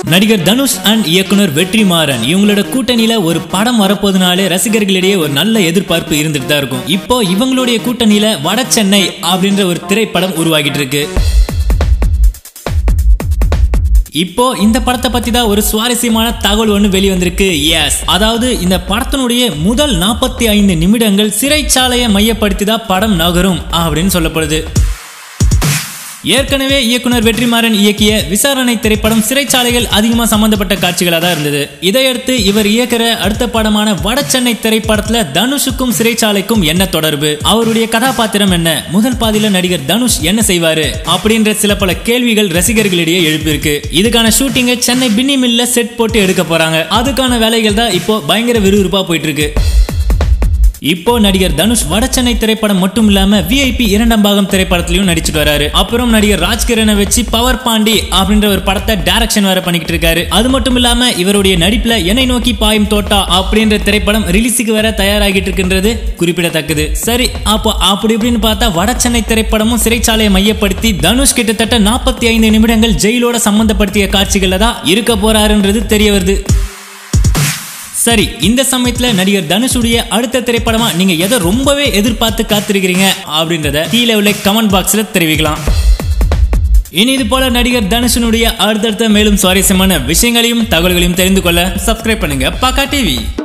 நடிகர் தனுஷ் அண்ட் இயக்குனர் வெற்றிமாறன் இவங்களோட கூட்டணியில ஒரு படம் வரப்போதுனாலே ரசிகர்களிடையே ஒரு நல்ல எதிர்பார்ப்பு இருந்துட்டு தான் இருக்கும் இப்போ இவங்களுடைய கூட்டணியில வட சென்னை அப்படின்ற ஒரு திரைப்படம் உருவாகிட்டு இருக்கு இப்போ இந்த படத்தை பத்தி தான் ஒரு சுவாரஸ்யமான தகவல் ஒன்று வெளிவந்திருக்கு எஸ் அதாவது இந்த படத்தினுடைய முதல் நாற்பத்தி ஐந்து நிமிடங்கள் சிறைச்சாலையை மையப்படுத்தி தான் படம் நகரும் அப்படின்னு சொல்லப்படுது ஏற்கனவே இயக்குனர் வெற்றிமாறன் இயக்கிய விசாரணை திரைப்படம் சிறைச்சாலைகள் அதிகமா சம்பந்தப்பட்ட காட்சிகளாக தான் இருந்தது இதையடுத்து இவர் இயக்குற அடுத்த படமான வட சென்னை திரைப்படத்துல தனுஷுக்கும் சிறைச்சாலைக்கும் என்ன தொடர்பு அவருடைய கதாபாத்திரம் என்ன முதல் பாதியில நடிகர் தனுஷ் என்ன செய்வாரு அப்படின்ற சில பல கேள்விகள் ரசிகர்களிடையே எழுப்பியிருக்கு இதுக்கான ஷூட்டிங்கை சென்னை பின்னி மில்ல செட் போட்டு எடுக்க போறாங்க அதுக்கான வேலைகள் தான் இப்போ பயங்கர விறுவிறுப்பா போயிட்டு இருக்கு இப்போ நடிகர் தனுஷ் வடசென்னை திரைப்படம் மட்டும் இல்லாம விஐபி இரண்டாம் பாகம் திரைப்படத்திலையும் நடிச்சிட்டு வராரு அப்புறம் நடிகர் ராஜ்கிரனை வச்சு பவர் பாண்டி அப்படின்ற ஒரு படத்தை டைரக்ஷன் வேற பண்ணிக்கிட்டு இருக்காரு அது மட்டும் இல்லாம இவருடைய நடிப்புல என்னை நோக்கி பாயும் தோட்டா அப்படின்ற திரைப்படம் ரிலீஸுக்கு வேற தயாராகிட்டு இருக்கின்றது குறிப்பிடத்தக்கது சரி அப்போ அப்படி இப்படின்னு பார்த்தா வடசென்னை திரைப்படமும் சிறைச்சாலையை மையப்படுத்தி தனுஷ் கிட்டத்தட்ட நாற்பத்தி ஐந்து நிமிடங்கள் ஜெயிலோட சம்பந்தப்படுத்திய காட்சிகள்ல தான் இருக்க போறாருன்றது தெரிய வருது சரி இந்த சமயத்துல நடிகர் தனுஷுடைய அடுத்த திரைப்படமா நீங்க எதை ரொம்பவே எதிர்பார்த்து காத்திருக்கிறீங்க அப்படின்றத கீழே உள்ள கமெண்ட் பாக்ஸ்ல தெரிவிக்கலாம் இனி இது போல நடிகர் தனுஷனுடைய அடுத்தடுத்த மேலும் சுவாரஸ்யமான விஷயங்களையும் தகவல்களையும் தெரிந்து கொள்ள சப்ஸ்கிரைப் பண்ணுங்க பக்கா டிவி